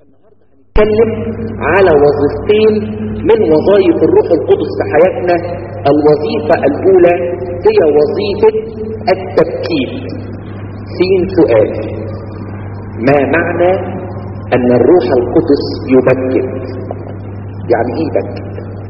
نتكلم على وظيفتين من وظائف الروح القدس في حياتنا الوظيفة الأولى هي وظيفة التبكيت سين سؤال ما معنى أن الروح القدس يبكت يعني إيه يبكت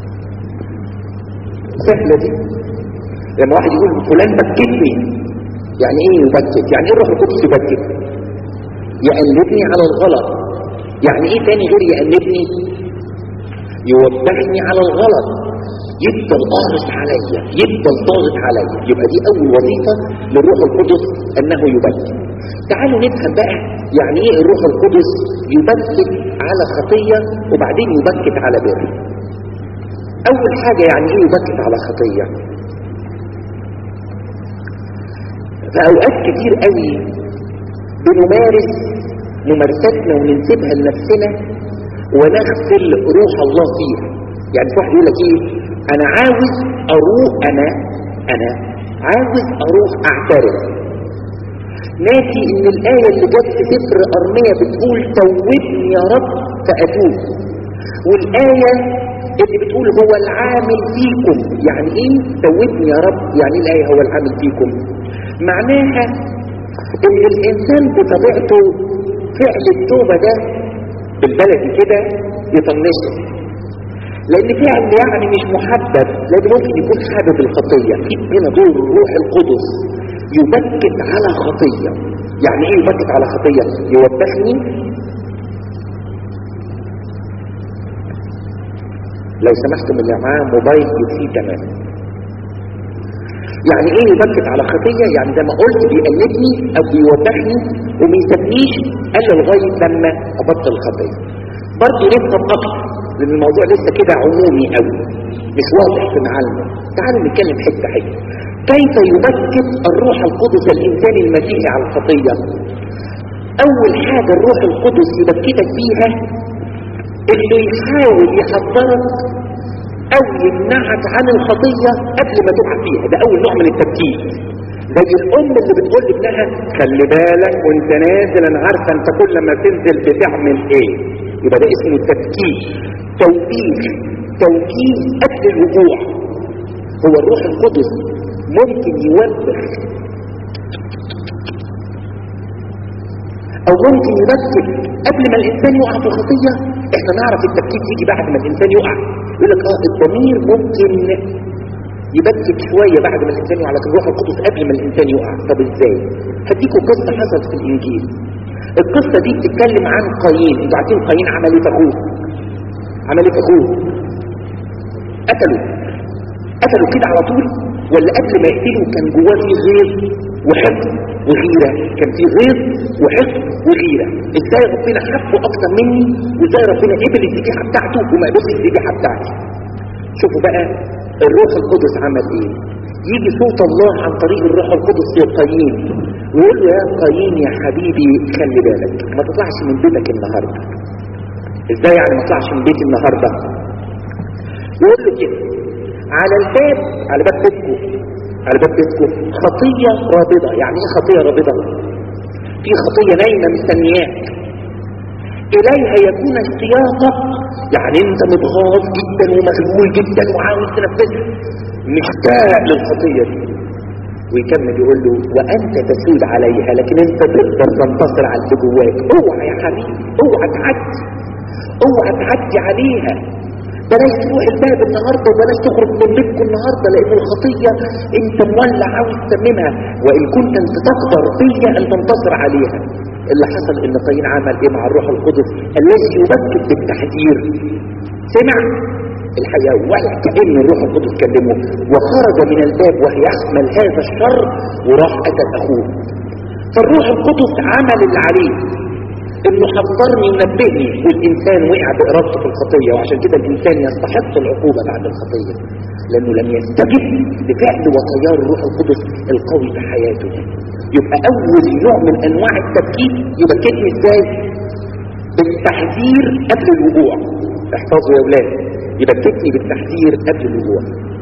سهلة دي لما واحد يقول فلان بكتني يعني إيه يبكت يعني إيه الروح القدس يبكت يقلبني على الغلط يعني ايه تاني غير يأنبني يوبخني على الغلط يفضل قارص عليا يفضل ضاغط عليا يبقى دي اول وظيفة للروح القدس انه يبكت تعالوا نفهم بقى يعني ايه الروح القدس يبكت على خطية وبعدين يبكت على بر اول حاجة يعني ايه يبكت على خطية فاوقات كتير قوي بنمارس ممارساتنا وننسبها لنفسنا ونغسل روح الله فيها يعني في واحد يقول لك ايه انا عاوز اروح انا انا عاوز اروح اعترف ناسي ان الايه اللي جت في سفر ارميه بتقول توبني يا رب فاتوب والايه اللي بتقول هو العامل فيكم يعني ايه توبني يا رب يعني ايه الايه هو العامل فيكم معناها ان الانسان بطبيعته فعل التوبة ده بالبلدي كده يطنشه لان فعل يعني مش محبب لان ممكن يكون حابب الخطية في هنا دور الروح القدس يبكت على خطية يعني ايه يبكت على خطية يوبخني لو سمحتم اللي معاه موبايل يطفيه تماما يعني ايه يبكت على خطية يعني زي ما قلت بيقلبني او بيوبخني وما يسميش الا لغاية لما ابطل الخطية برضه نفهم اكتر لان الموضوع لسه كده عمومي قوي مش واضح في معلمه تعالوا نتكلم حته حته كيف يبكت الروح القدس الانسان المسيحي على الخطية اول حاجة الروح القدس يبكتك فيها انه يحاول يحضرك او يمنعك عن الخطية قبل ما تقع فيها ده اول نوع من التبكيت زي الام اللي بتقول لابنها خلي بالك وانت نازل انا عارفه انت كل ما تنزل بتعمل ايه يبقى ده اسمه التبكيت توبيخ توجيه قبل الوقوع هو الروح القدس ممكن يوبخ او ممكن يبكت قبل ما الانسان يقع في الخطيه احنا نعرف التبكيت يجي بعد ما الانسان يقع يقول لك اه الضمير ممكن يبكت شويه بعد ما الانسان يقع لكن الروح القدس قبل ما الانسان يقع طب ازاي هديكوا قصه حصلت في الانجيل القصه دي بتتكلم عن قايين انتوا عارفين قايين عمل ايه في اخوه عمل ايه في اخوه قتلوا قتلوا كده على طول ولا قبل ما يقتلوا كان جواه في غيظ وحقد وغيره كان في غيظ وحقد وغيره ازاي ربنا حبه اكتر مني وازاي ربنا قبل الذبيحه بتاعته وما قبلش الذبيحه بتاعتي شوفوا بقى الروح القدس عمل ايه يجي صوت الله عن طريق الروح القدس لقايين ويقول له يا قايين يا حبيبي خلي بالك ما تطلعش من بيتك النهارده ازاي يعني ما تطلعش من بيتي النهارده يقول له كده على الباب على باب بيتكم على باب بيتكم خطيه رابضه يعني ايه خطيه رابضه في خطيه نايمه مستنياك اليها يكون اشتياقك يعني انت متغاظ جدا ومشغول جدا وعاوز تنفذها مشتاق للخطيه دي ويكمل يقول له وانت تسود عليها لكن انت تقدر تنتصر على اللي جواك اوعى يا حبيبي اوعى تعدي اوعى تعدي عليها بلاش تروح الباب النهارده وبلاش تخرج من بيتكم النهارده لان الخطيه انت مولع عاوز تتممها وان كنت انت تقدر بيا ان تنتصر عليها اللي حصل ان قايين عمل ايه مع الروح القدس الذي يبكت بالتحذير سمع الحقيقه ولا كان الروح القدس كلمه وخرج من الباب وهو يحمل هذا الشر وراح قتل اخوه فالروح القدس عمل اللي عليه انه حذرني ونبهني والانسان وقع بارادته في الخطيه وعشان كده الانسان يستحق العقوبه بعد الخطيه لانه لم يستجب لفعل وتيار الروح القدس القوي في حياته يبقى اول نوع من انواع التبكيت يبكتني ازاي بالتحذير قبل الوقوع احفظوا يا اولاد يبكتني بالتحذير قبل الوقوع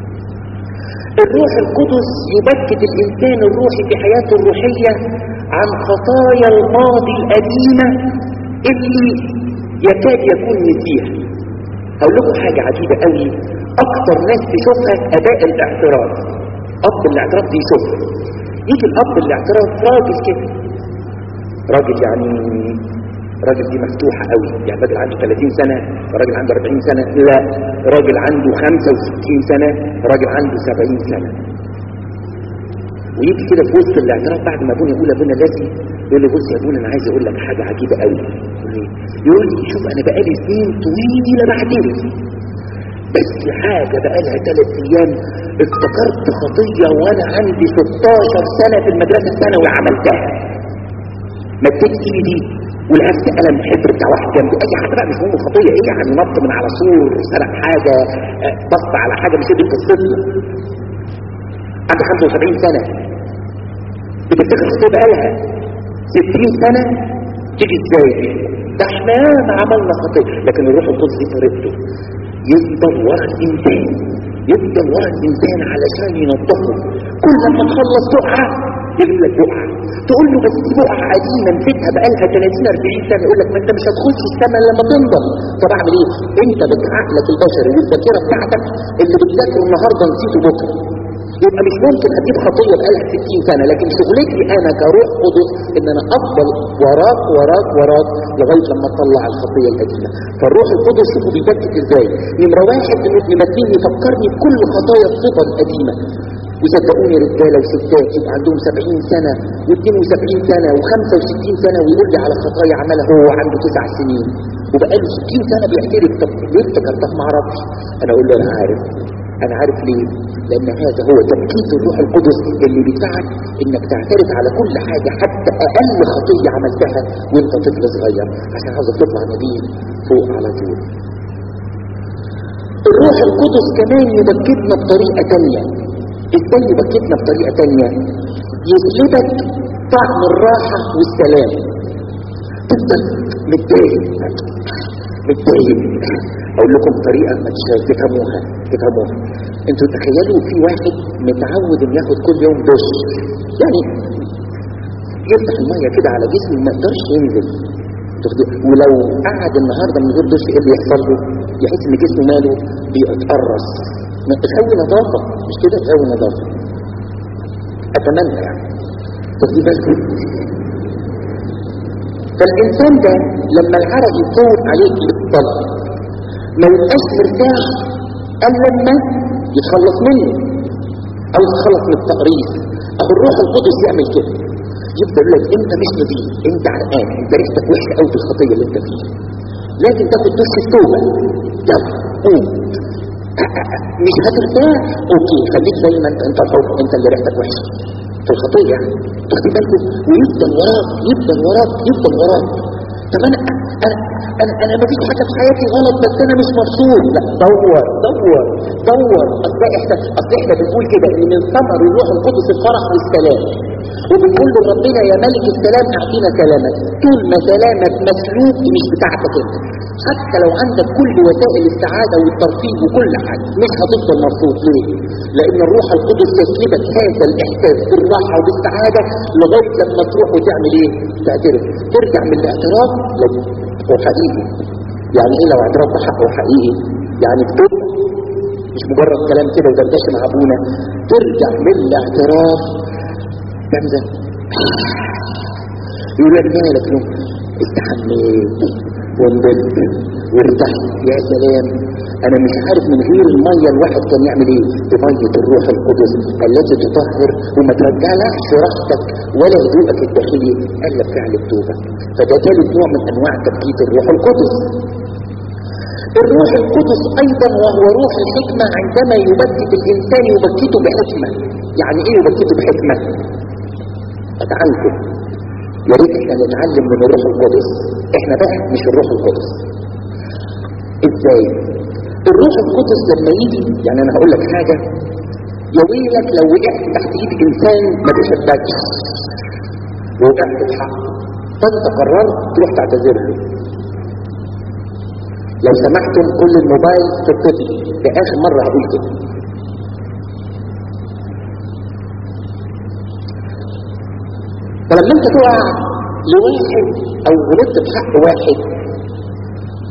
الروح القدس يبكت الانسان الروحي في حياته الروحيه عن خطايا الماضي القديمة اللي يكاد يكون نسيها هقول لكم حاجة عجيبة قوي اكثر ناس تشوفها اباء الاعتراف اب الاعتراف دي يشوفها يجي الاب الاعتراف راجل كده راجل يعني راجل دي مفتوحة قوي يعني راجل عنده 30 سنة راجل عنده 40 سنة لا راجل عنده 65 سنة راجل عنده 70 سنة ويجي كده في وسط الاعتراف بعد ما ابونا يقول ابونا لازم يقول لي بص يا ابونا انا عايز اقول لك حاجة عجيبة قوي يقول لي شوف انا بقالي سنين طويلة بعترف بس حاجة بقالها ثلاث ايام افتكرت خطية وانا عندي 16 سنة في المدرسة الثانوي عملتها مديت ايدي ولعبت قلم حبر بتاع واحد جنبي اي حاجه بقى مش مهم الخطيه ايه يعني نط من على سور سرق حاجه بص على حاجه مش دي قصتنا عندي 75 سنه بتفتكر الخطيه بقالها 60 سنه تيجي ازاي ده احنا ما عملنا خطيه لكن الروح القدس دي طريقته يفضل ورا الانسان يفضل ورا الانسان علشان ينظفه كل لما تخلص تقعه يجيب لك بقعه تقول له بس دي بقعه قديمه نسيتها بقالها 30 40 سنه يقول لك ما انت مش هتخش السما لما تنضف طب اعمل ايه؟ انت بعقلك البشري والذاكره بتاعتك اللي بتذاكره النهارده نسيته بكره يبقى مش ممكن اجيب خطيه بقالها 60 سنه لكن شغلتي انا كروح قدس ان انا افضل وراك وراك وراك لغايه لما اطلع الخطيه القديمه فالروح القدس شوفوا بيبكت ازاي نمره واحد انه بيمثلني يفكرني بكل خطايا الصفه القديمه وصدقوني رجاله وستات يبقى عندهم 70 سنه و72 سنه و65 سنه ويقول لي على خطايا عملها هو عنده تسع سنين وبقاله 60 سنه بيعترف طب ليه افتكر طب ما اعرفش انا اقول له انا عارف انا عارف ليه لان هذا هو تمكين الروح القدس اللي بيدفعك انك تعترف على كل حاجه حتى اقل خطيه عملتها وانت طفل صغير عشان عاوزك تطلع نبي فوق على طول الروح القدس كمان يبكتنا بطريقه تانيه ازاي يبكتنا بطريقة تانية يسلبك طعم الراحة والسلام تفضل متضايق متضايق اقول لكم طريقة ما تفهموها تفهموها انتوا تخيلوا في واحد متعود ان ياخد كل يوم دش يعني يفتح المية كده على جسمه ما يقدرش ينزل ولو قعد النهارده من غير دش ايه اللي يحصل له؟ يحس ان جسمه ماله بيتقرص تسوي نظافة مش كده تسوي نظافة أتمنى يعني تاخدي بالكم فالإنسان ده لما العرق يفوت عليك بالطلب ما يبقاش مرتاح إلا لما يتخلص منه أو يتخلص من التقريص أو الروح القدس يعمل كده يفضل يقول لك أنت مش نظيف أنت عرقان أنت ريحتك وحشة أوي في الخطية اللي أنت فيها لازم تاخد دش التوبة يلا قوم مش هترتاح اوكي خليك زي ما انت انت الحر انت اللي ريحتك وحشه في الخطيه تاخدي بالكم ويفضل وراك يفضل وراك يفضل وراك طب انا انا انا انا ما فيش حاجه في حياتي غلط بس انا مش مبسوط لا دور دور دور اصل احنا اصل احنا بنقول كده ان من ثمر الروح القدس الفرح والسلام وبنقول لربنا يا ملك السلام اعطينا سلامك طول ما سلامك مسلوب مش بتاعتك انت حتى لو عندك كل وسائل السعادة والترفيه وكل حاجة مش هتفضل مبسوط ليه؟ لأن الروح القدس يسلبك هذا الإحساس بالراحة وبالسعادة لغاية لما تروح وتعمل إيه؟ تعترف ترجع من الاعتراف لو هو حقيقي يعني إيه لو اعتراف بحقه حقيقي؟ يعني بتب مش مجرد كلام كده ودردشه مع أبونا ترجع من الاعتراف جامدة يقول لك مالك استحميت وانبت وارتحت يا سلام انا مش عارف من غير الميه الواحد كان يعمل ايه بميه الروح القدس التي تطهر وما ترجعلكش راحتك ولا هدوءك الداخلي الا بفعل التوبه فده ثالث نوع من انواع تبكيت الروح القدس الروح القدس ايضا وهو روح الحكمه عندما يبكت الانسان يبكته بحكمه يعني ايه يبكته بحكمه اتعلم يا ريت احنا نتعلم من الروح القدس احنا بقى مش الروح القدس ازاي الروح القدس لما يجي يعني انا هقول لك حاجه يا ويلك لو وقعت تحت ايد انسان ما بيحبكش ووقعت في حقه فانت قررت تروح تعتذر له لو سمحتم كل الموبايل في الطفل ده اخر مره هقول كده فلما انت تقع لواحد او غلطت في حق واحد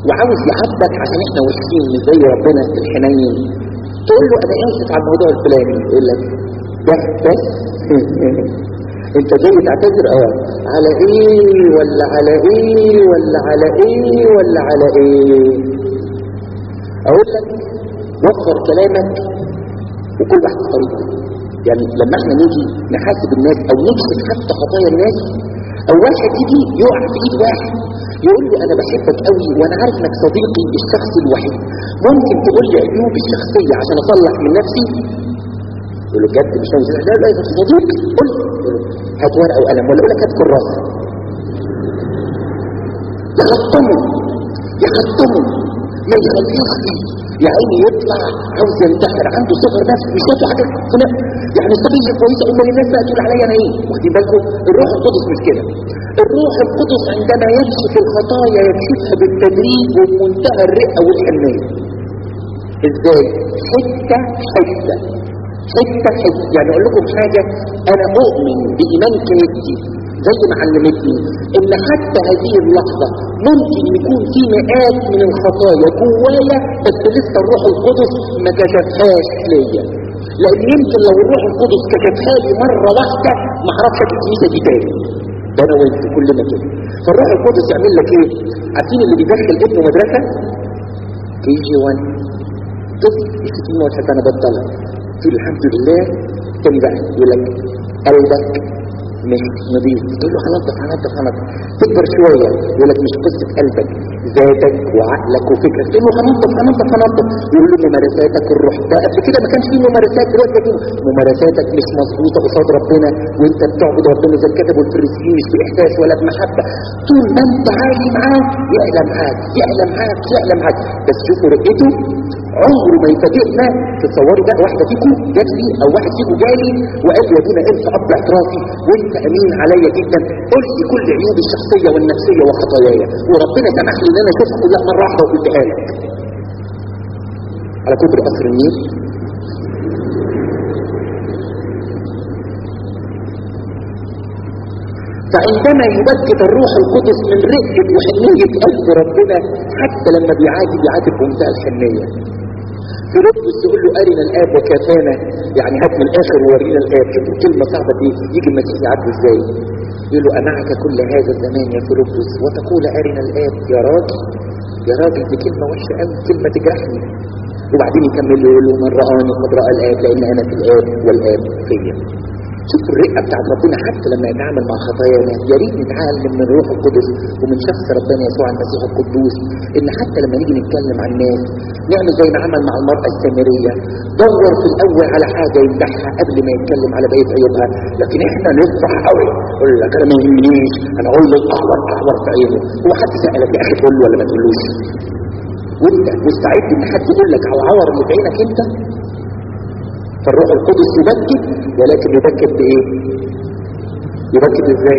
وعاوز يعبك عشان احنا وحشين مش زي ربنا الحنين تقول له انا اسف على الموضوع الفلاني يقول لك ده بس انت جاي تعتذر اه على ايه ولا على ايه ولا على ايه ولا على ايه اقول لك وفر كلامك وكل واحد في طريقه يعني لما احنا نيجي نحاسب الناس او نكشف حتى خطايا الناس او واحد يجي يقع في ايد واحد يقول له انا بحبك قوي وانا عارف انك صديقي الشخصي الوحيد ممكن تقول لي عيوبي الشخصيه عشان اصلح من نفسي يقول له بجد مش ناوي لا لا يا صديقي قول لي هات ورقه وقلم ولا اقول لك هات كراسه يخطمه يخطمه ما يخليش يا عيني يطلع عاوز ينتحر عنده صغر نفس مش شايف حاجه هنا يعني صبيه كويسه امال الناس بقى تقول عليا انا ايه واخدين بالكم الروح القدس مش كده الروح القدس عندما يكشف الخطايا يكشفها بالتدريج وبمنتهى الرقه والحنيه ازاي حته حته حته حته يعني اقول لكم حاجه انا مؤمن بايمان كنيستي زي ما علمتني ان حتى هذه اللحظة ممكن يكون في مئات من الخطايا جوايا بس لسه الروح القدس ما كشفهاش ليا لان يمكن لو الروح القدس كشفها لي مرة واحدة ما اعرفش الكنيسة دي تاني ده انا وانت كلنا كده فالروح القدس يعمل لك ايه عارفين اللي بيدخل ابنه مدرسة كي جي 1 طفل يكتب له حتى انا بطلع تقول الحمد لله تاني بقى يقول لك قلبك مش نظيف تقول له هنضف هنضف هنضف تكبر شوية يقول لك مش قصة قلبك ذاتك وعقلك وفكرك تقول له هنضف هنضف هنضف يقول له ممارساتك الروح ده قبل كده ما كانش فيه ممارسات دلوقتي فيه ممارساتك مش مظبوطة قصاد ربنا وانت بتعبد ربنا زي الكتب والفريسيين مش بإحساس ولا بمحبة طول ما انت عالي معاه يعلى معاك يعلى معاك يعلى معاك بس شوفوا رقته عمره ما يفاجئنا تتصوري بقى واحدة فيكم جات لي او واحد فيكم جالي وقال لي يا ابونا انت اب اعترافي وانت امين عليا جدا قل لي كل عيوبي الشخصية والنفسية وخطاياي وربنا سمح لي ان انا اشوفها كلها مرة واحدة وقلتها لك على كتر قصر النيل فعندما يبكت الروح القدس من رقة وحنية قلب ربنا حتى لما بيعاتب يعاتب بمنتهى الحنية فيلبس يقول له أرنا الآب وكفانا يعني هات من الآخر وورينا الآب شوفوا كلمة صعبة دي يجي المسيح يعاتبه ازاي يقول له أمعك كل هذا الزمان يا فيلبس وتقول أرنا الآب يا راجل يا راجل دي كلمة وحشة قوي كلمة تجرحني وبعدين يكمل له يقول له من رآني قد رأى الآب لأن أنا في الآب والآب فيا شوفوا الرقة بتاعت ربنا حتى لما يتعامل مع خطايانا يا ريت نتعلم من الروح القدس ومن شخص ربنا يسوع المسيح القدوس ان حتى لما نيجي نتكلم عن الناس نعمل زي ما عمل مع المرأة السامرية دور في الاول على حاجة يمدحها قبل ما يتكلم على بقية عيوبها لكن احنا نفرح قوي يقول لك انا ما يهمنيش انا اقول له احور احور في عينه هو حد سألك يا اخي تقول له ولا ما تقولوش وانت مستعد ان حد يقول لك على العور اللي في عينك انت فالروح القدس يبكت ولكن يبكت بايه يبكت ازاي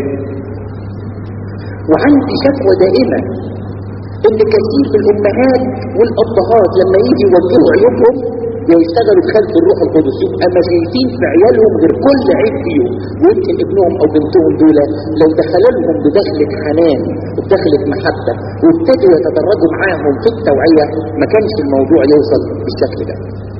وعندي شكوى دائمة ان كثير من الامهات والابهات لما يجي يوجهوا عيوبهم يشتغلوا بخلف الروح القدس يبقى ما شايفين في عيالهم غير كل عيب فيهم ويمكن ابنهم او بنتهم دول لو دخلوا لهم بدخلة حنان وبدخلة محبة وابتدوا يتدرجوا معاهم في التوعية ما كانش الموضوع يوصل بالشكل ده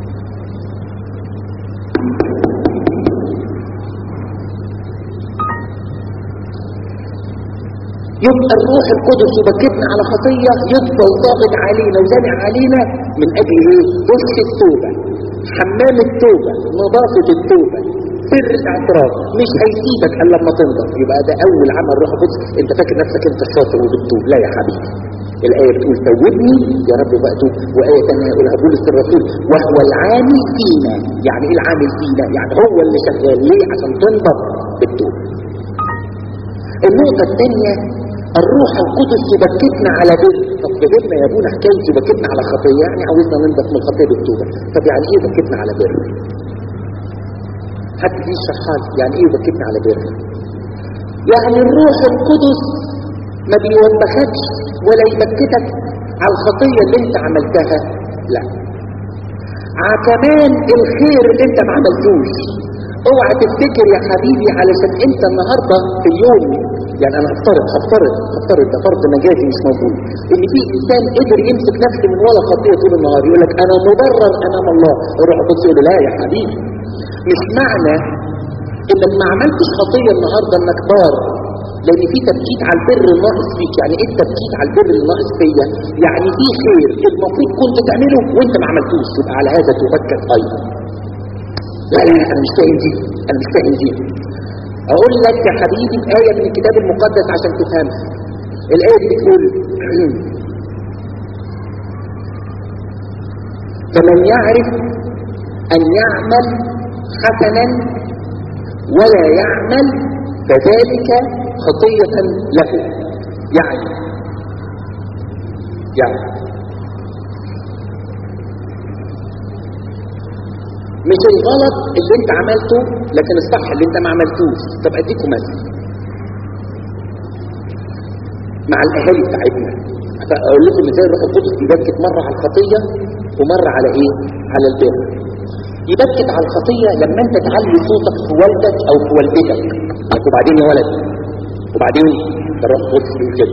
يبقى الروح القدس يبكتنا على خطية يفضل ضاغط علينا وزانع علينا من اجل ايه دش التوبة حمام التوبة نظافة التوبة سر الاعتراف مش هيسيبك الا لما تنضف يبقى ده اول عمل روح القدس انت فاكر نفسك انت شاطر وبتتوب لا يا حبيبي الآية بتقول توبني يا رب بقى توب وآية ثانية يقولها بولس الرسول وهو العامل فينا يعني ايه العامل فينا يعني هو اللي شغال ليه عشان تنضف بالتوبة النقطة الثانية الروح القدس يبكتنا على بر طب فهمنا يا ابونا حكايه يبكتنا على خطيه يعني عاوزنا ننضف من الخطيه بالتوبه طب يعني ايه يبكتنا على بر حد فيه شرحان يعني ايه يبكتنا على بر يعني الروح القدس ما بيوبخكش ولا يبكتك على الخطيه اللي انت عملتها لا ع كمان الخير اللي انت ما عملتوش اوعى تفتكر يا حبيبي علشان انت النهارده في اليوم يعني انا هفترض هفترض هفترض ده فرض مجازي مش موجود ان في انسان قدر يمسك نفسه من ولا خطيه طول النهار يقول لك انا مبرر امام الله الروح القدس يقول له لا يا حبيبي مش معنى انك ما عملتش خطيه النهارده انك بار لان في تبكيت على البر الناقص فيك يعني ايه التبكيت على البر الناقص فيا يعني في خير المفروض كنت تعمله وانت ما عملتوش يبقى على هذا تبكت ايضا لا لا انا مش فاهم دي انا مش فاهم دي اقول لك يا حبيبي آية من الكتاب المقدس عشان تفهمها الآية دي بتقول فمن يعرف أن يعمل حسنا ولا يعمل فذلك خطية له يعني يعني مش الغلط اللي انت عملته لكن الصح اللي انت ما عملتوش طب اديكم مثل مع الاهالي بتاعتنا اقول لكم ازاي الروح القدس بيبكت مره على الخطيه ومره على ايه على البر يبكت على الخطيه لما انت تعلي صوتك في والدك او في والدتك طب وبعدين يا ولد وبعدين الروح القدس بيقول كده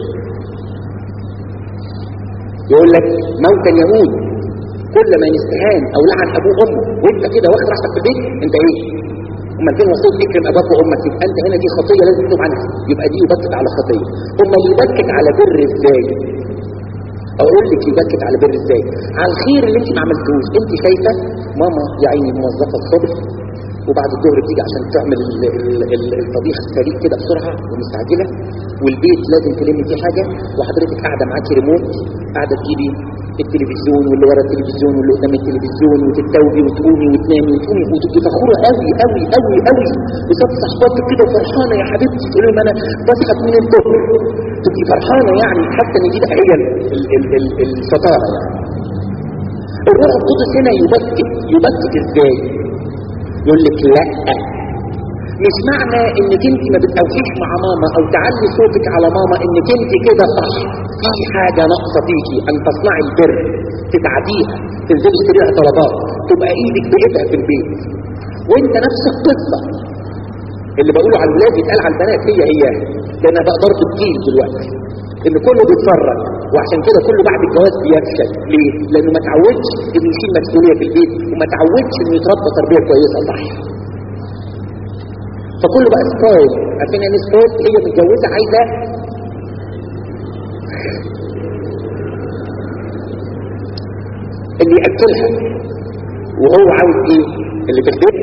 يقول لك موتا يموت كل ما يستهان او لعن ابوه وامه وانت كده واخد راحتك في البيت انت ايه اما فين وصول اكرم اباك وامك يبقى انت هنا دي خطيه لازم تتوب عنها يبقى دي يبكت على خطيه اما يبكت على بر ازاي اقول لك يبكت على بر ازاي على الخير اللي انت ما عملتوش انت شايفه ماما يا عيني موظفه الصبح وبعد الظهر بتيجي عشان تعمل ال- ال- ال- الطبيخ السريع كده بسرعه ومستعجله والبيت لازم تلم فيه حاجه وحضرتك قاعده معاكي ريموت قاعده تجيبي التلفزيون واللي ورا التلفزيون واللي قدام التلفزيون وتتوبي وتقومي وتنامي وتقومي وتبقي فخوره قوي قوي قوي قوي قصاد صحباتك كده فرحانه يا حبيبتي تقولي لهم انا بصحى من الظهر تبقي فرحانه يعني حاسه ان دي بقى هي ال- ال- ال- ال- الشطاره يعني الروح القدس هنا يبكت يبكت ازاي يقول لك لا مش معنى انك انت ما بتقويش مع ماما او تعلي صوتك على ماما انك انت كده صح في حاجة ناقصة فيكي ان تصنعي البر تتعديها تنزلي تشتريها طلبات تبقى ايدك بايدها في البيت وانت نفس القصة اللي بقوله على الولاد يتقال على البنات هي هي لان بقى ضرب الجيل دلوقتي ان كله بيتفرج وعشان كده كله بعد الجواز بيفشل ليه؟ لانه ما تعودش انه يشيل مسؤوليه في البيت وما تعودش انه يتربى تربيه كويسه صح فكله بقى ستايل عارفين يعني ستايل هي متجوزه عايزه اللي ياكلها وهو عاوز ايه؟ اللي في البيت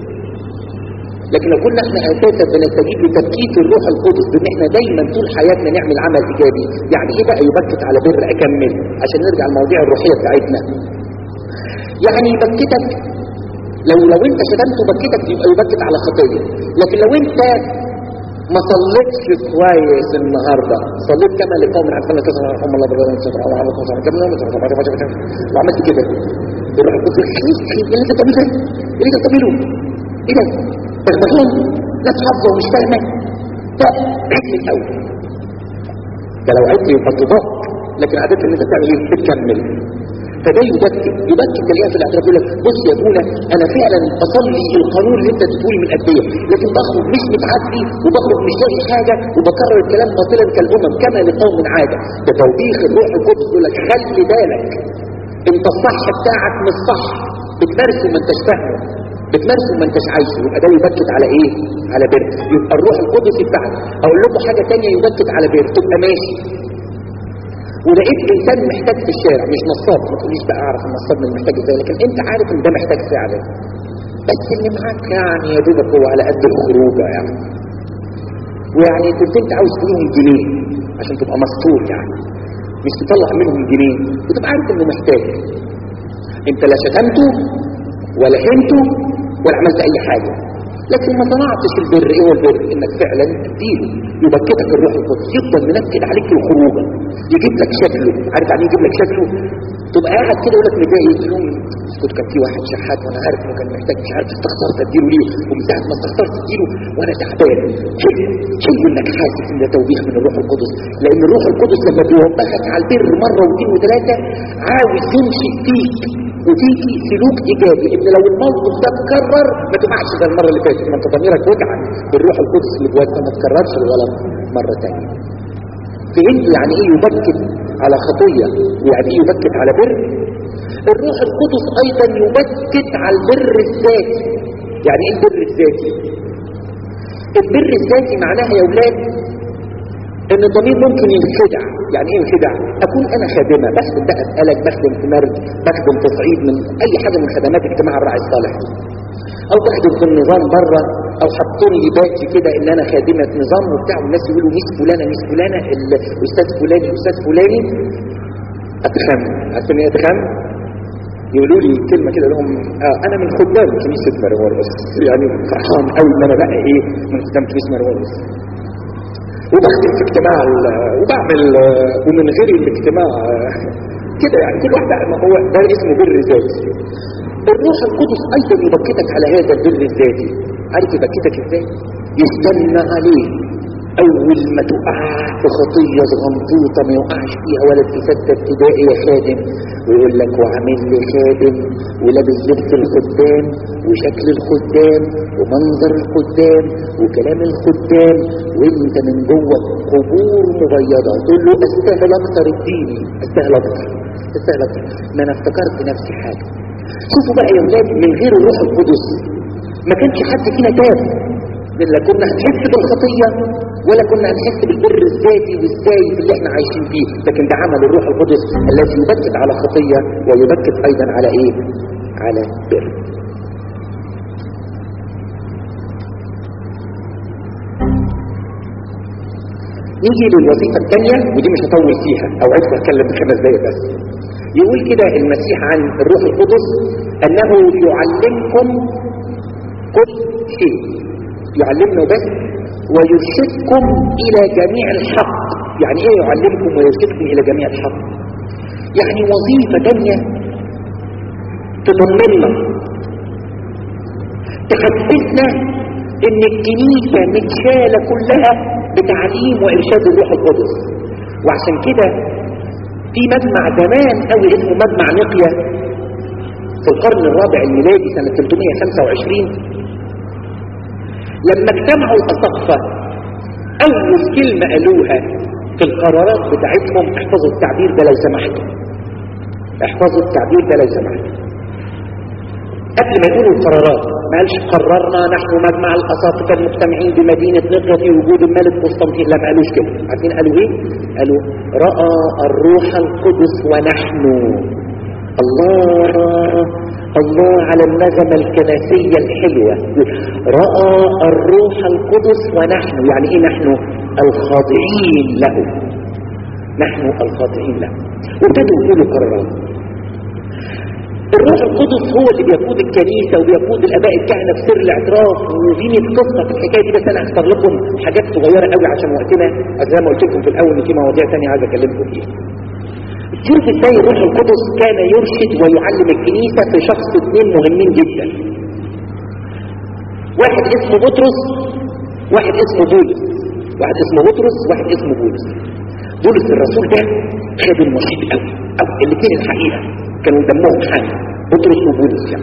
لكن لو كنا احنا اساسا بنستجيب لتبكيت الروح القدس بان احنا دايما طول حياتنا نعمل عمل ايجابي يعني ايه بقى يبكت على بر اكمل عشان نرجع للمواضيع الروحيه بتاعتنا يعني يبكتك لو لو انت شتمته بكتك يبقى يبكت على خطيه لكن لو انت ما صليتش كويس النهارده صليت كما لقوم عن سنه كذا رحم الله بالله سبحانه وتعالى كم يوم وعملت كده الروح القدس خير خير اللي انت بتعمله ايه اللي انت بتعمله ايه ده بغبغان ناس حافظه ومش فاهمه ده عيد من الاول ده لو عدت يبقى تضاق لكن عادة ان انت بتعمل ايه بتكمل فده يبكت يبكت تلاقيها في الاعتراف يقول لك بص يا ابونا انا فعلا بصلي القانون اللي انت بتقولي من قديه لكن بخرج مش متعدي وبخرج مش لاقي حاجه وبكرر الكلام باطلا كالامم كما لقوم عاده ده توبيخ الروح القدس يقول لك خلي بالك انت الصح بتاعك مش صح بتمارسه ما انتش فاهمه بتمارسه ما انتش عايشه يبقى ده يبكت على ايه على بر يبقى الروح القدس بتاعك اقول لكم حاجه ثانيه يبكت على بر تبقى ماشي ولقيت انسان محتاج في الشارع مش نصاب ما تقوليش بقى اعرف النصاب من محتاج ازاي لكن انت عارف ان ده محتاج فعلا بس اللي معاك يعني يا دوبك هو على قد الخروجه يعني ويعني كنت انت عاوز تديهم جنيه عشان تبقى مستور يعني مش تطلع منهم جنيه وتبقى عارف انه محتاج انت لا شتمته ولا هنته ولا عملت اي حاجه لكن ما صنعتش البر ايه هو البر انك فعلا تديله يبكتك الروح القدس يفضل منكد عليك في الخروجه يجيب لك شكله عارف يعني يجيب لك شكله تبقى قاعد كده يقول لك متضايق تقول لهم اسكت كان في واحد شحات وانا عارف انه كان محتاج مش عارف استخسرت اديله ليه ومن ساعه ما استخسرت اديله وانا تعبان حلو حلو انك حاسس ان ده توبيخ من الروح القدس لان الروح القدس لما بيوبخك على البر مره واثنين وثلاثه عاوز يمشي فيك وتيجي سلوك ايجابي ان لو الموقف ده اتكرر ما تقعش زي المره اللي فاتت ما انت ضميرك وجعك بالروح القدس اللي جواك ما تكررش الغلط مره ثانيه فهمتوا يعني ايه يبكت على خطيه ويعني ايه يبكت على بر الروح القدس ايضا يبكت على البر الذاتي يعني ايه البر الذاتي البر الذاتي معناها يا اولاد ان الضمير ممكن ينخدع يعني ايه ينخدع اكون انا خادمه بخدم بقى اسالك بخدم في مرج بخدم تصعيد من اي حاجه من خدمات اجتماع الراعي الصالح او بخدم في النظام بره او حطوني لي باجي كده ان انا خادمه نظام وبتاع والناس يقولوا ميس فلانه ميس فلانه الاستاذ فلاني الاستاذ فلاني اتخم عارفين ايه اتخم يقولوا لي كلمة كده لهم آه أنا من خدام كنيسة مروان بس يعني فرحان قوي إن أنا بقى إيه من خدام كنيسة مروان بس وبخدم في اجتماع وبعمل ومن غير الاجتماع كده يعني كل واحد ما هو ده اسمه بر ذاتي الروح القدس ايضا يبكتك على هذا البر الذاتي عارف يبكتك ازاي يستنى عليه اول ما تقع في خطيه صغنطوطه ما يوقعش فيها ولا في سته ابتدائي يا خادم ويقول لك وعامل لي خادم ولابس لبس الخدام وشكل الخدام ومنظر الخدام وكلام الخدام وانت من جوه قبور مبيضه تقول له استاهل اكتر اديني استاهل اكتر استاهل اكتر ما انا افتكرت نفسي حاجه شوفوا بقى يا ولاد من غير الروح القدس ما كانش حد فينا تاب لا كنا هنحس بالخطيه ولا كنا هنحس بالبر الذاتي والزايد اللي احنا عايشين فيه لكن ده عمل الروح القدس الذي يبكت على خطيه ويبكت ايضا على ايه على بر نيجي للوظيفة الثانية ودي مش هطول فيها او عايز اتكلم بخمس دقايق بس يقول كده المسيح عن الروح القدس انه يعلمكم كل شيء يعلمنا بس ويرشدكم الى جميع الحق يعني ايه يعلمكم ويرشدكم الى جميع الحق يعني وظيفة تانية تطمنا تحسسنا ان الكنيسة متشالة كلها بتعليم وارشاد الروح القدس وعشان كده في مجمع زمان قوي اسمه مجمع نقية في القرن الرابع الميلادي سنة 325 لما اجتمعوا الأسقفة أول كلمة قالوها في القرارات بتاعتهم احفظوا التعبير ده لو سمحتوا احفظوا التعبير ده لو سمحتوا قبل ما يقولوا القرارات ما قالش قررنا نحن مجمع الأساقفة المجتمعين بمدينة نقية في وجود الملك قسطنطين لا ما قالوش كده عارفين قالوا ايه؟ قالوا رأى الروح القدس ونحن الله الله على النغمة الكنسية الحلوة رأى الروح القدس ونحن يعني ايه نحن الخاضعين له نحن الخاضعين له وابتدوا يقولوا قرارات الروح القدس هو اللي بيقود الكنيسة وبيقود الاباء الكهنة في سر الاعتراف وفي 100 قصة في الحكاية دي بس انا هختار لكم حاجات صغيرة قوي عشان وقتنا زي ما قلت لكم في الاول ان في مواضيع ثانيه عايز اكلمكم فيها شوف ازاي الروح القدس كان يرشد ويعلم الكنيسة في شخص اثنين مهمين جدا واحد اسمه بطرس واحد اسمه بولس واحد اسمه بطرس واحد اسمه بولس بولس الرسول ده خادم نشيط قوي او الاثنين الحقيقة كانوا دمهم حامي بطرس وبولس يعني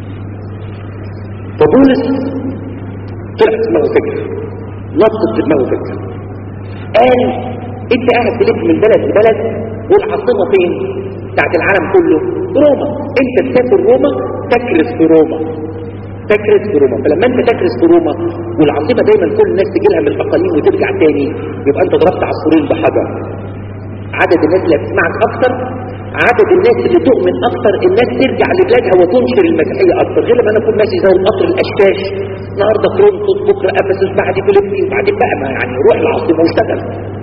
فبولس طلعت دماغه فكرة نطت في دماغه فكرة قال انت قاعد تلف من بلد لبلد والعاصمه فين بتاعت العالم كله روما انت تسافر روما تكرس في روما تكرس في روما فلما انت تكرس في روما والعاصمه دايما كل الناس تجي لها من الاقاليم وترجع تاني يبقى انت ضربت عصفورين بحجر عدد الناس اللي هتسمعك اكتر عدد الناس اللي تؤمن اكتر الناس ترجع لبلادها وتنشر المسيحيه اكتر غير لما انا اكون ماشي زي القطر الاشكاش النهارده كرونتوس بكره افسس بعد فيليبي وبعدين بقى ما يعني روح العاصمه واشتغل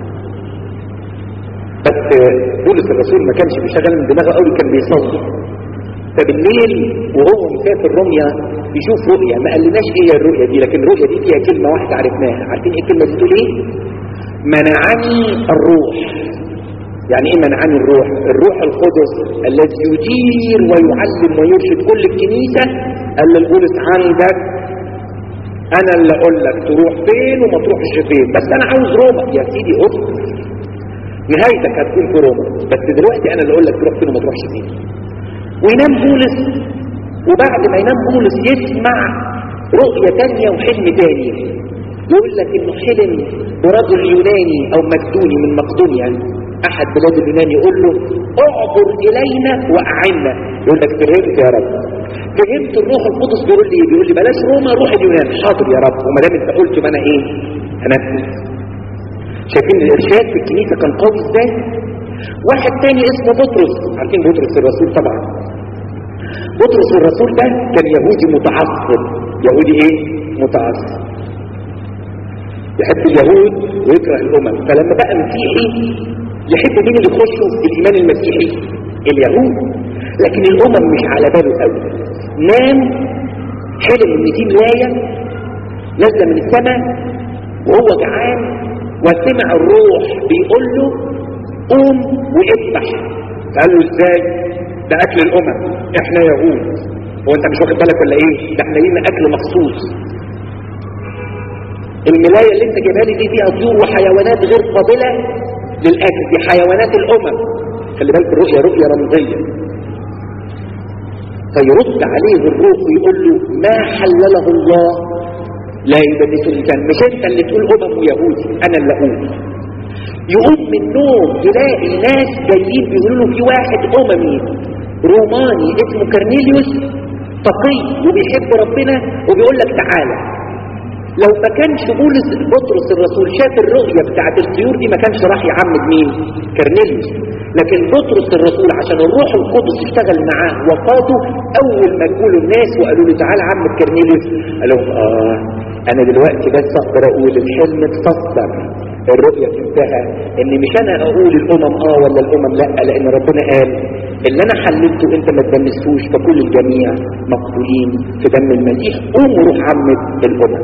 بس بولس الرسول ما كانش بيشغل من دماغه قوي كان بيصلي فبالليل وهو مسافر روميا يشوف رؤيا ما قالناش ايه الرؤيا دي لكن الرؤيا دي فيها كلمه واحده عرفناها عارفين ايه الكلمه دي تقول ايه منعني الروح يعني ايه منعني الروح الروح القدس الذي يدير ويعلم ويرشد كل الكنيسه قال لبولس عندك انا اللي اقول لك تروح فين وما تروحش فين بس انا عاوز روما يا سيدي اصبر نهايتك هتكون في روما بس دلوقتي انا اللي اقول لك تروح فين وما تروحش فين وينام بولس وبعد ما ينام بولس يسمع رؤية تانية وحلم تاني يقول لك انه حلم برجل يوناني او مكدوني من مقدونيا احد بلاد اليونان يقول له اعبر الينا واعنا يقول لك فهمت يا رب فهمت الروح القدس بيقول لي بيقول لي بلاش روما روح اليونان حاضر يا رب وما دام انت قلت ما انا ايه هنفذ شايفين الارشاد في الكنيسه كان قوي ازاي واحد تاني اسمه بطرس عارفين بطرس الرسول طبعا بطرس الرسول ده كان يهودي متعصب يهودي ايه متعصب يحب اليهود ويكره الامم فلما بقى مسيحي يحب مين اللي يخشوا في الايمان المسيحي اليهود لكن الامم مش على باله قوي نام حلم ان في ملايه نازله من السماء وهو جعان وسمع الروح بيقول له قوم واذبح قال له ازاي ده اكل الامم احنا يهود هو انت مش واخد بالك ولا ايه ده احنا لينا اكل مخصوص الملايه اللي انت جايبها لي دي فيها طيور وحيوانات غير قابله للاكل دي حيوانات الامم خلي بالك الرؤيه رؤيه رمزيه فيرد عليه الروح ويقول له ما حلله الله لا يبدس الانسان مش انت اللي تقول امم ويهود انا اللي اقول يقوم من النوم يلاقي ناس جايين بيقولوا له في واحد اممي روماني اسمه كرنيليوس تقي وبيحب ربنا وبيقول لك تعالى لو ما كانش بولس بطرس الرسول شاف الرؤيه بتاعت الطيور دي ما كانش راح يعمد مين كرنيليوس لكن بطرس الرسول عشان الروح القدس اشتغل معاه وقاده اول ما جولوا الناس وقالوا له تعالى عمد كرنيليوس قال لهم اه انا دلوقتي بس اقدر اقول الحلم اتفسر الرؤية انتهى ان مش انا اقول الامم اه ولا الامم لا لان ربنا قال اللي انا حللته انت ما تدمسوش فكل الجميع مقبولين في دم المسيح قوم وروح عمد الامم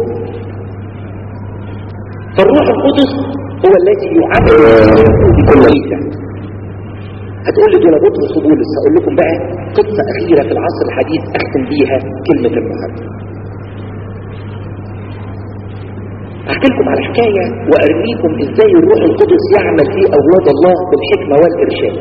فالروح القدس هو الذي يعمد بكل عيسى هتقول لي دول بطرس وبولس هقول لكم بقى قصة أخيرة في العصر الحديث أختم بيها كلمة النهارده احكي لكم على حكاية وارميكم ازاي الروح القدس يعمل في اولاد الله بالحكمة والارشاد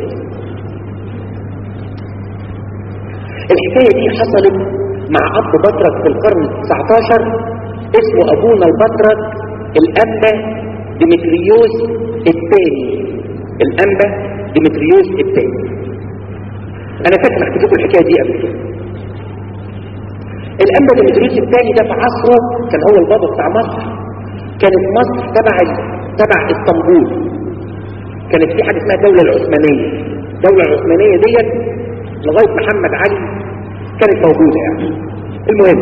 الحكاية دي حصلت مع اب بطرك في القرن التسعتاشر اسمه ابونا البطرك الانبا ديمتريوس الثاني الانبا ديمتريوس الثاني انا فاكر حكيت لكم الحكاية دي قبل كده الانبا ديمتريوس الثاني ده في عصره كان هو البابا بتاع مصر كانت مصر تبع تبع اسطنبول كانت في حاجه اسمها الدوله العثمانيه الدوله العثمانيه ديت لغايه محمد علي كانت موجوده يعني المهم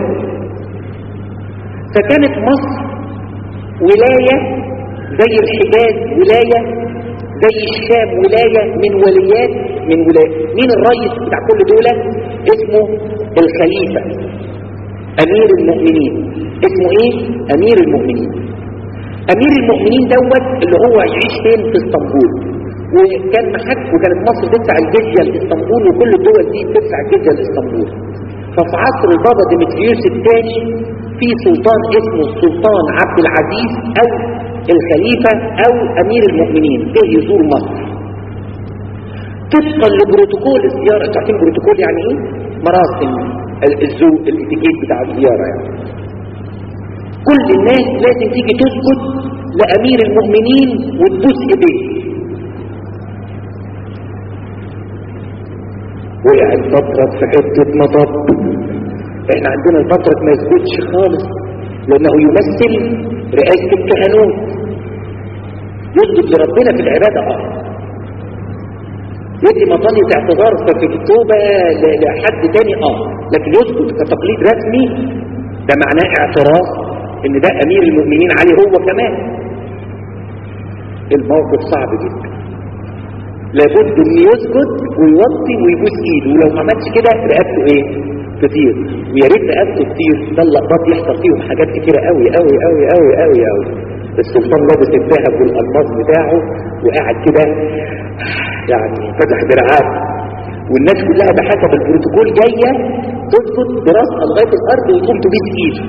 فكانت مصر ولايه زي الحجاز ولايه زي الشام ولايه من وليات من ولايات مين الرئيس بتاع كل دوله اسمه الخليفه امير المؤمنين اسمه ايه امير المؤمنين امير المؤمنين دوت اللي هو يعيش فين في اسطنبول وكان محك وكانت مصر تدفع الجزيه لاسطنبول وكل الدول دي تدفع الجزيه لاسطنبول ففي عصر البابا ديمتريوس الثاني في سلطان اسمه السلطان عبد العزيز او الخليفه او امير المؤمنين جه يزور مصر طبقا لبروتوكول الزياره انتوا عارفين بروتوكول يعني ايه؟ مراسم الذوق الاتيكيت بتاع الزياره يعني كل الناس لازم تيجي تسجد لأمير المؤمنين وتبوس ايديه وقع البطرك في حتة مطب احنا عندنا البطرك ما يسجدش خالص لانه يمثل رئاسة الكهنوت يسجد لربنا في العبادة اه يدي مطالب اعتذار في التوبة لحد تاني اه لكن يسجد كتقليد رسمي ده معناه اعتراف ان ده امير المؤمنين عليه هو كمان الموقف صعب جدا لابد ان يسجد ويوطي ويبوس ايده ولو ما عملش كده رقبته ايه تطير ويا ريت رقبته تطير ده اللقطات يحصل فيهم حاجات كتيره قوي قوي قوي قوي قوي قوي السلطان لابس الذهب والالماس بتاعه وقاعد كده يعني فتح دراعات والناس كلها بحسب البروتوكول جايه تسجد براسها لغايه الارض وتقوم تبيس ايده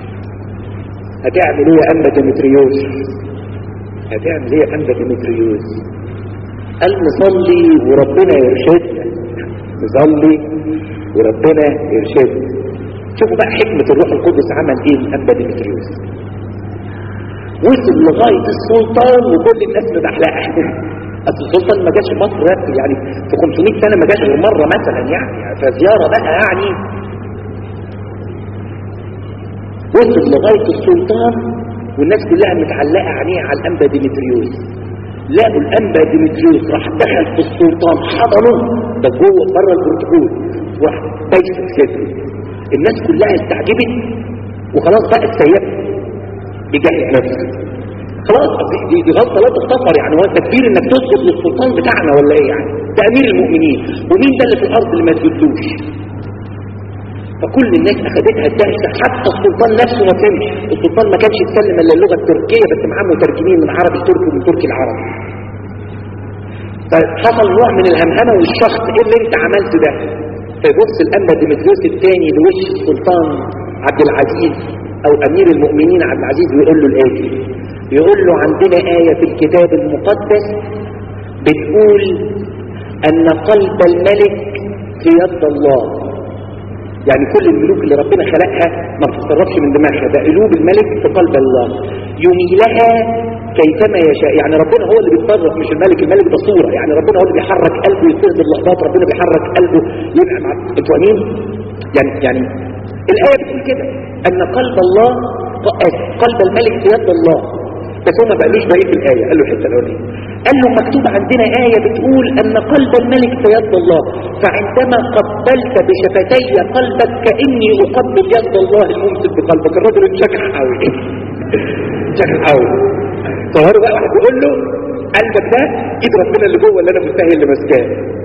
هتعمل ايه يا انبا ديمتريوس هتعمل ايه يا انبا ديمتريوس قال نصلي وربنا يرشدنا نصلي وربنا يرشدنا شوفوا بقى حكمة الروح القدس عمل ايه الأنبا ديمتريوس وصل لغاية السلطان وكل الناس مدحلقة أصل السلطان ما جاش مصر يعني في 500 سنة ما جاش غير مرة مثلا يعني فزيارة بقى يعني وصل لغاية السلطان والناس كلها متعلقة عينيه على الأنبا ديمتريوس لقوا الأنبا ديمتريوس راح دخل في السلطان حضنه ده جوه بره البروتوكول وراح بايس صدره الناس كلها استعجبت وخلاص بقى السيد بيجهز نفسه خلاص دي, دي, دي غلطه لا تغتفر يعني هو انت كبير انك تسجد للسلطان بتاعنا ولا ايه يعني ده امير المؤمنين ومين ده اللي في الارض اللي ما يسجدلوش فكل الناس اخذتها الدهشه حتى السلطان نفسه ما فهمش السلطان ما كانش يتكلم الا اللغه التركيه بس معاه مترجمين من عربي تركي ومن تركي العربي فحصل نوع من الهمهمه والشخص ايه اللي انت عملته ده فيبص الأنبا ديمتريوس الثاني لوش السلطان عبد العزيز أو أمير المؤمنين عبد العزيز ويقول له الآتي يقول له عندنا آية في الكتاب المقدس بتقول أن قلب الملك في يد الله يعني كل الملوك اللي ربنا خلقها ما بتتصرفش من دماغها ده قلوب الملك في قلب الله يميلها كيفما يشاء يعني ربنا هو اللي بيتصرف مش الملك الملك ده صورة يعني ربنا هو اللي بيحرك قلبه يستقبل اللحظات ربنا بيحرك قلبه يبقى مع انتوا امين يعني يعني الآية بتقول كده أن قلب الله قلب الملك في يد الله بس هو ما بقالوش بقية الآية قال له الحتة الأولانية قال له مكتوب عندنا آية بتقول أن قلب الملك في يد الله فعندما قبلت بشفتي قلبك كأني أقبل يد الله الممسك بقلبك الرجل اتشكح قوي اتشكح قوي ظهروا بقى واحد يقول له قلبك ده ايد ربنا اللي جوه اللي انا مستاهل اللي ماسكاه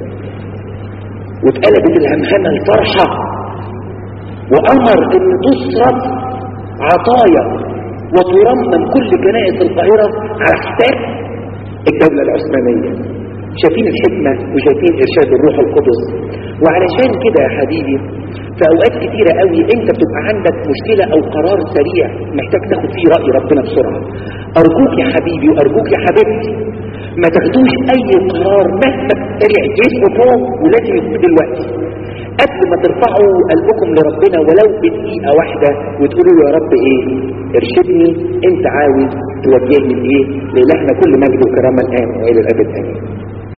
واتقلبت الهمهمه الفرحه وامر ان تصرف عطايا وترمم كل كنائس القاهره على حساب الدوله العثمانيه شايفين الحكمه وشايفين ارشاد الروح القدس وعلشان كده يا حبيبي في اوقات كتيرة قوي انت بتبقى عندك مشكلة او قرار سريع محتاج تاخد فيه رأي ربنا بسرعة ارجوك يا حبيبي وارجوك يا حبيبتي ما تاخدوش اي قرار مهما سريع جسمه فوق ولازم يكون دلوقتي قبل ما ترفعوا قلبكم لربنا ولو بدقيقة واحدة وتقولوا يا رب ايه ارشدني انت عاوز توجهني لايه لإلهنا كل مجد وكرامة الآن وإلى الأبد آمين